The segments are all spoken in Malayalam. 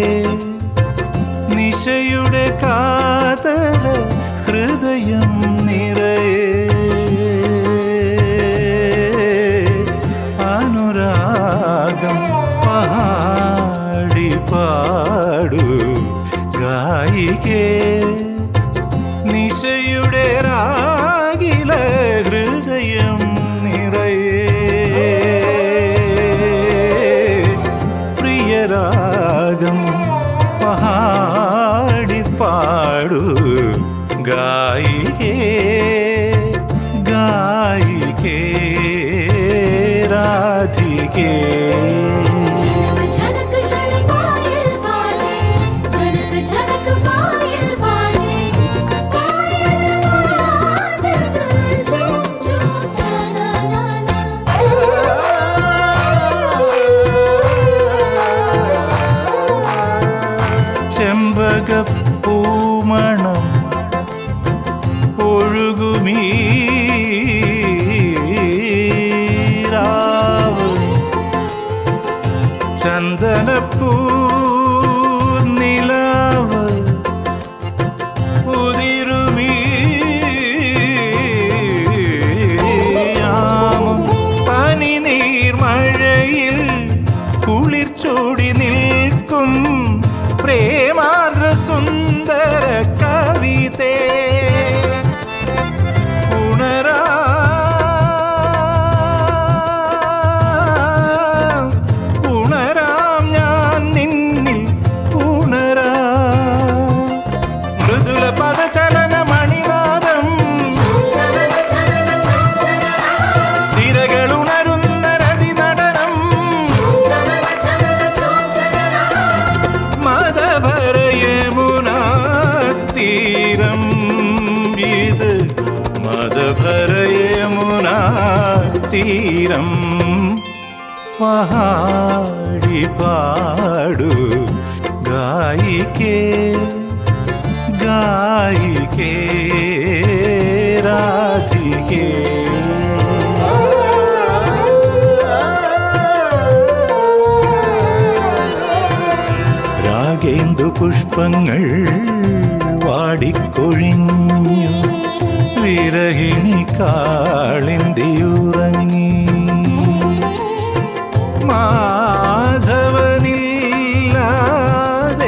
നിശയുടെ കാതല ഹൃദയം നിറയെ അനുരാഗം പാടി പാടു ഗായികേ നിശയുടെ രാഗില ഹൃദയം നിറയെ പ്രിയരാഗം പാടി പാടു ഗായികേ ഗായികേ രാധികേ झनक झनक झन पायल बाजे झनक झनक पायल बाजे पायल बाजे झुम झुम ചെമ്പകപ്പൂമണം ഒഴുകുമീ രാവ് ചന്ദനപ്പൂ നിലാവ് ഉതിരുമീ യാമം പനിനീർമഴയിൽ കുളിർ ചൂടി നിൽക്കും പ്രേമാർദ്ര സുന്ദര കവിതേ ഉണരാ ഉണരാം ഞാൻ നിന്നിൽ ഉണരാ മൃദുല പദചലന മണിനാദം സിരകൾ ഉണരുന്ന രതി നടനം മതഭരയമുനാ തീരം ഇത് മതഭരയമുനാ തീരം പാടി പാടു ഗായികേ ഗായികേ രാധികേ രാഗേന്ദു പുഷ്പങ്ങൾ വാടിക്കൊഴിഞ്ഞു വിരഹിണി കാളിന്തിയുറങ്ങി മാധവനില്ലാതെ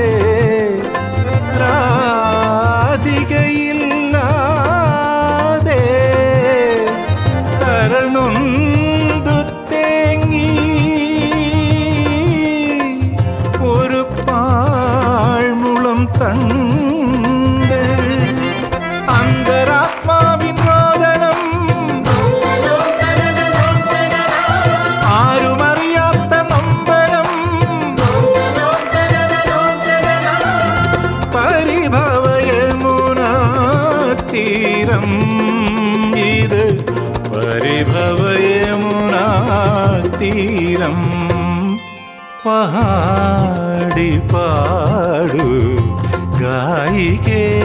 രാധികയില്ലാതെ തരൾ നൊന്തു തേങ്ങി ഒരു പാഴ്മുളം തണ്ട് അന്തരാത്മാവിൻ രോദനം ആരുമറിയാത്ത നൊമ്പരം പരിഭവയമുനാ തീരം ഇത് പരിഭവയമുനാ തീരം പാടി പാടു ഗായികേ